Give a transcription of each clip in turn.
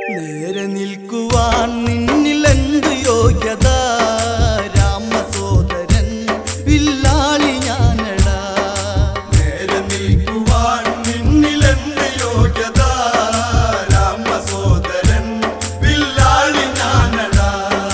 നേരെ നിൽക്കുവാൻ നിന്നിൽ എന്ത് യോഗ്യത രാമസോദരൻ വില്ലാളി ഞാനടാ നേരെ നിൽക്കുവാൻ നിന്നിലെന്ത് യോഗ്യത രാമസോദരൻ വില്ലാളി ഞാനടാ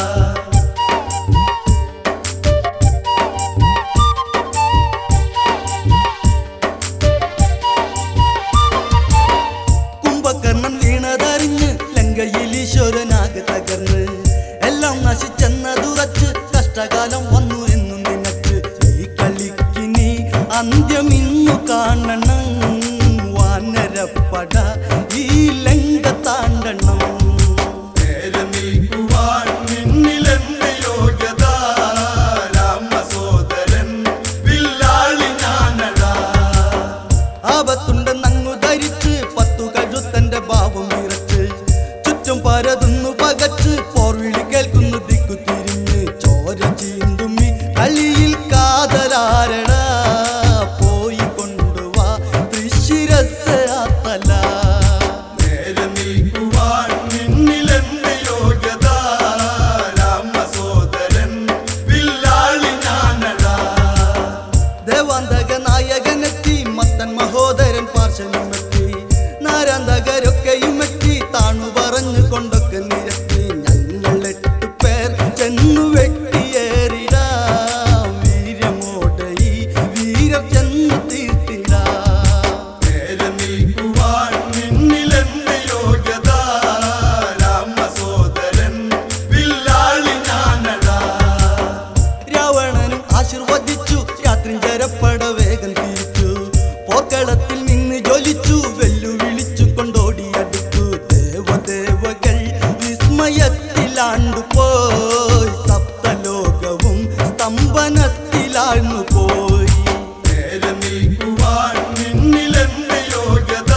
കുംഭകർണൻ വീണതറിഞ്ഞ് ലങ്കയിൽ ഈശ്വരനാകെ തകർന്ന് എല്ലാം നശിച്ചെന്നതുറച്ച് കഷ്ടകാലം വന്നു എന്നു നിനക്ക് ഈ കളിക്ക് നീ അന്ത്യമിന്നു കാണണം വാനരപ്പട ഈ ലങ്ക താണ്ടണം നേരെ നിൽക്കുവാൻ നിന്നിലെന്ത് യോഗ്യത രാമസോദരൻ വില്ലാളി ഞാനടാ ആപത്തുണ്ടെന്നങ്ങു ധരിച്ച് പത്തു കഴുത്തന്റെ ഭാവം വിറച്ച് ചുറ്റും പരതുന്നു പകച്ച് പോർവിളി കേൾക്കുന്നു ദിക്കു തിരിഞ്ഞ് ചോര ചീന്തുമ്മി കളിയിൽ കാതലാരടാ പോയി കൊണ്ടുവാ തൃശിരസ് ആത്തല നേരെ നിൽക്കുവാൻ നിന്നിലെന്ത് യോഗ്യത രാമസോദരൻ വില്ലാളി ഞാനടാ ദേവാന്തക നായകനെത്തി മത്തൻ മഹോദരൻ പാർശ്വനുമെത്തി നാരാന്തകരൊക്കെയും എത്തി താണു പറഞ്ഞു കൊണ്ടൊക്കെ നിരത്തി ഞങ്ങൾ എട്ട് പേർ ചെന്നു വെട്ടിയേറിടാം വീരമോടെ ഈ വീരം ചെന്നു തീർത്തിടാം നേരെ നിൽക്കുവാൻ നിന്നിലെന്ത് യോഗ്യത രാമസോദരൻ വില്ലാളി ഞാനടാ രാവണനും ആശീർവദിച്ചു രാത്രിഞ്ചരപ്പട വേഗം തിരിച്ചു പോർക്കളത്തിൽ നിന്ന് ജ്വലിച്ചു വെല്ലുവിളിച്ചു കൊണ്ടോടിയടുത്തു ദേവദേവകൾ വിസ്മയത്തിലാണ്ടു പോയി സപ്തലോകവും സ്തംഭനത്തിലാഴ്ന്നു പോയി നേരെ നിൽക്കുവാൻ നിന്നിലെന്ത് യോഗ്യത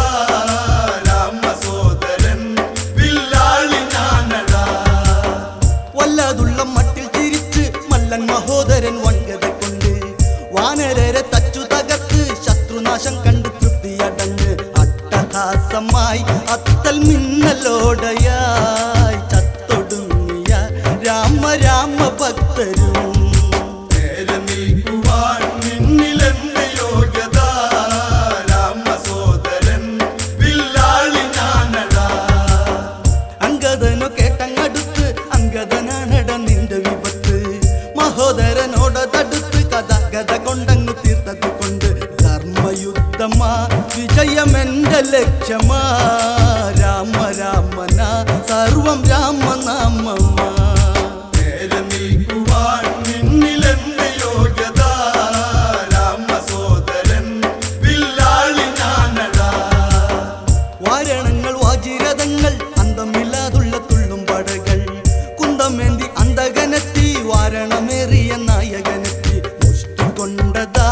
രാമസോദരൻ വില്ലാളി ഞാനടാ വല്ലാതുള്ള മട്ടിൽ ചിരിച്ച് മല്ലൻ മഹോദരൻ വൺകത കൊണ്ട് വാനരരെ തച്ചു തകർത്ത് ശത്രുനാശം കണ്ട് തൃപ്തിയടഞ്ഞ് അട്ടഹാസമായി അത്തൽ മിന്നലോടയായി ചത്തൊടുങ്ങിയ രാമ രാമ ഭക്തരും നേരെ നിൽക്കുവാൻ നിന്നിലെന്ത് യോഗ്യത രാമസോദരൻ വില്ലാളി ഞാനടാ അങ്കദനോ കേട്ടങ്ങടുത്ത് അങ്കദനാണട നിന്റെ വിപത്ത് മഹോദരനോട് തടുത്ത് കഥ കഥ കൊണ്ടങ്ങ് തീർത്തത് കൊണ്ട് ധർമ്മയുദ്ധമാ വിജയമെന്റെ ലക്ഷ്യമാ രാമ രാമന സർവം രാമനാമമാ നേരെ നിൽക്കുവാൻ നിന്നിലെന്ത് യോഗ്യത രാമസോദരൻ വില്ലാളി ഞാനടാ വാരണങ്ങൾ വാജിരഥങ്ങൾ അന്തമില്ലാതുള്ള തുള്ളും പടകൾ കുന്തമേന്തി അന്തകനെത്തി വാരണമേറിയ നായകനെത്തി മുഷ്ടിക്കൊണ്ടതാ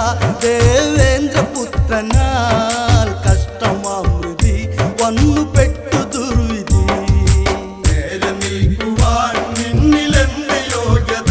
ദേവേന്ദ്രപുത്രനാൽ കഷ്ടമാമൃതി വന്നു പെട്ടു ദുർവിധി നേരെ നിൽക്കുവാൻ നിന്നിലെന്ത് യോഗ്യത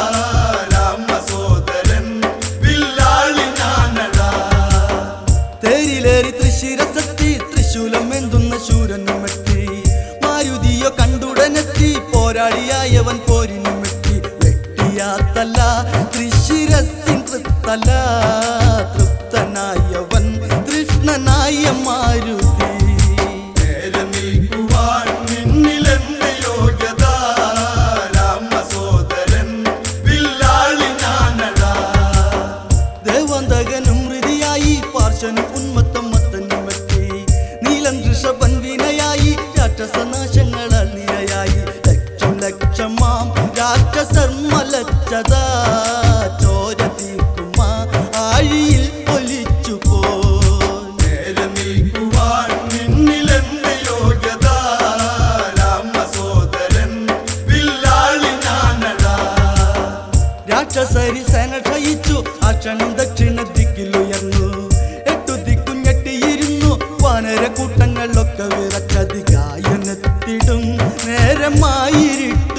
രാമസോദരൻ വില്ലാളി ഞാനടാ തേരിലേറി തൃശിരസെത്തി തൃശൂലം എന്തുന്ന ശൂരനുമെത്തി മാരുതിയോ കണ്ടുടനെത്തി പോരാളിയായവൻ പോരിനുമെത്തി വെട്ടിയാത്തല്ല തൃശിരസിൻ തൃത്തല തൃപ്തനായവൻ കൃഷ്ണനായ മാരുതി നേരെ നിൽക്കുവാൻ നിന്നിലെന്ത് യോഗ്യത രാമസോദരൻ വില്ലാളി ഞാനടാ ദേവന്തകനും ഹൃതിയായി പാർശ്വനും ഉന്മത്തം മത്തനുമെത്തി നീലം ഋഷഭൻ വിനയായി രാക്ഷസനാശങ്ങളാൽ നിരയായി ലക്ഷം ലക്ഷമാം രാക്ഷസർ മലച്ചതാ ചോര തീർക്കുമാ ആഴിയിൽ ഒലിച്ചു പോ നേരെ നിൽക്കുവാൻ നിന്നിലെന്ത് യോഗ്യത രാമസോദരൻ വില്ലാളി ഞാനടാ രാക്ഷസരി സേന ക്ഷയിച്ചു ആ ക്ഷണം ദക്ഷിണ ദിക്കിലുയർന്നു എട്ടു ദിക്കും ഞെട്ടിയിരുന്നു വാനര കൂട്ടങ്ങളൊക്കെ വിറച്ചതികായനെത്തിടും നേരമായിരിട്ട